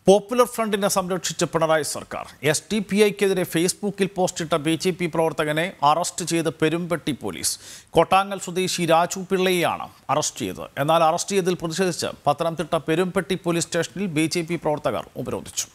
popular ഫ്രണ്ടിനെ സംരക്ഷിച്ച പിണറായി സർക്കാർ S T P ഐക്കെതിരെ ഫേസ്ബുക്കിൽ പോസ്റ്റിട്ട ബി ജെ പി പ്രവർത്തകനെ അറസ്റ്റ് ചെയ്ത് പെരുമ്പെട്ടി പോലീസ് കൊട്ടാങ്ങൽ സ്വദേശി രാജു പിള്ളയെയാണ് അറസ്റ്റ് ചെയ്തത് എന്നാൽ അറസ്റ്റ് ചെയ്തതിൽ പ്രതിഷേധിച്ച് പത്തനംതിട്ട പെരുമ്പെട്ടി പോലീസ് സ്റ്റേഷനിൽ ബി ജെ പി പ്രവർത്തകർ ഉപരോധിച്ചു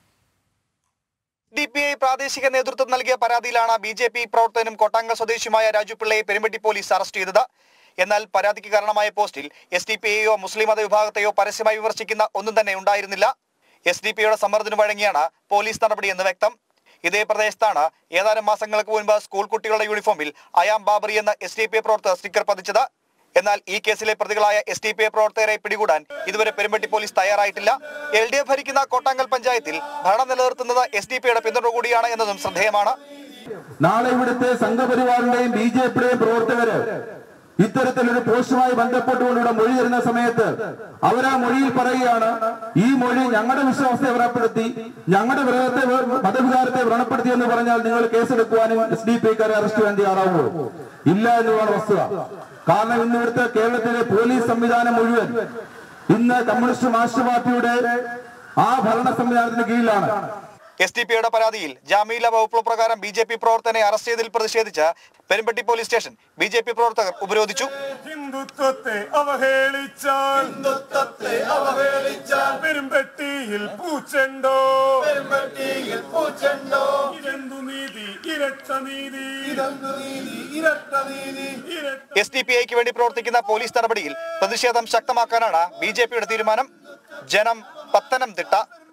ഡി പി ഐ പ്രാദേശിക നേതൃത്വം നൽകിയ പരാതിയിലാണ് ബി ജെ പി പ്രവർത്തകനും കൊട്ടാങ്ക സ്വദേശിയുമായ രാജു പിള്ളയെ പെരുമ്പട്ടി പോലീസ് അറസ്റ്റ് ചെയ്തത് എന്നാൽ പരാതിക്ക് കാരണമായ പോസ്റ്റിൽ എസ് ഡി പി ഐയോ മുസ്ലിം മത വിഭാഗത്തെയോ പരസ്യമായി വിമർശിക്കുന്ന ഒന്നും തന്നെ ഉണ്ടായിരുന്നില്ല എസ് ഡി പി ഐയുടെ സമ്മർദ്ദത്തിന് വഴങ്ങിയാണ് പോലീസ് നടപടി എന്ന് വ്യക്തം ഇതേ പ്രദേശത്താണ് ഏതാനും മാസങ്ങൾക്ക് മുൻപ് സ്കൂൾ കുട്ടികളുടെ യൂണിഫോമിൽ അയാം ബാബറി എന്ന എസ് ഡി പി ഐ പ്രവർത്തകർ സ്റ്റിക്കർ പതിച്ചത് എന്നാൽ ഈ കേസിലെ പ്രതികളായ എസ് ഡി പി ഐ പ്രവർത്തകരെ പിടികൂടാൻ ഇതുവരെ പെരുമ്പട്ടി പോലീസ് തയ്യാറായിട്ടില്ല എൽ ഡി എഫ് ഭരിക്കുന്ന കോട്ടാങ്കൽ പഞ്ചായത്തിൽ ഭരണം നിലനിർത്തുന്നത് എസ് ഡി പി യുടെ പിന്തുണ കൂടിയാണ് എന്നതും ശ്രദ്ധേയമാണ് നാളെ ഇവിടുത്തെ സംഘപരിവാറിന്റെയും ബി ജെ പിയുടെയും പ്രവർത്തകര് ഇത്തരത്തിലൊരു പോസ്റ്റുമായി ബന്ധപ്പെട്ടുകൊണ്ട് ഇവിടെ മൊഴി തരുന്ന സമയത്ത് അവർ ആ മൊഴിയിൽ പറയുകയാണ് ഈ മൊഴി ഞങ്ങളുടെ വിശ്വാസത്തെ വ്രണപ്പെടുത്തി ഞങ്ങളുടെ വ്രതത്തെ മതവികാരത്തെ വ്രണപ്പെടുത്തി എന്ന് പറഞ്ഞാൽ നിങ്ങൾ കേസെടുക്കുവാനും എസ് ഡി പി ഐക്കാരെ അറസ്റ്റ് ചെയ്യാൻ തയ്യാറാവുമോ ഇല്ല എന്നുള്ളതാണ് വസ്തുത കാരണം ഇന്ന് ഇവിടുത്തെ കേരളത്തിലെ പോലീസ് സംവിധാനം മുഴുവൻ ഇന്ന് കമ്മ്യൂണിസ്റ്റ് മാർക്സിസ്റ്റ് പാർട്ടിയുടെ ആ ഭരണ സംവിധാനത്തിന് കീഴിലാണ് എസ് ഡി പിയുടെ പരാതിയിൽ ജാമ്യമില്ലാ വകുപ്പ് പ്രകാരം ബി ജെ പി പ്രവർത്തകനെ അറസ്റ്റ് ചെയ്തതിൽ പ്രതിഷേധിച്ച് Perumpetty police station B J P പ്രവർത്തകർ ഉപരോധിച്ചു ഹിന്ദുത്വത്തെ അവഹേളിച്ചാൽ ഹിന്ദുത്വത്തെ അവഹേളിച്ചാൽ പെരുമ്പട്ടിയിൽ പൂച്ചെണ്ടോ പെരുമ്പട്ടിയിൽ പൂച്ചെണ്ടോ ഇതെന്തു നീതി ഇരട്ട നീതി ഇതെന്തു നീതി ഇരട്ട നീതി ഇരട്ട എസ് ഡി പി ഐക്ക് വേണ്ടി പ്രവർത്തിക്കുന്ന പോലീസ് നടപടിയിൽ പ്രതിഷേധം ശക്തമാക്കാനാണ് ബി ജെ പിയുടെ തീരുമാനം ജനം പത്തനംതിട്ട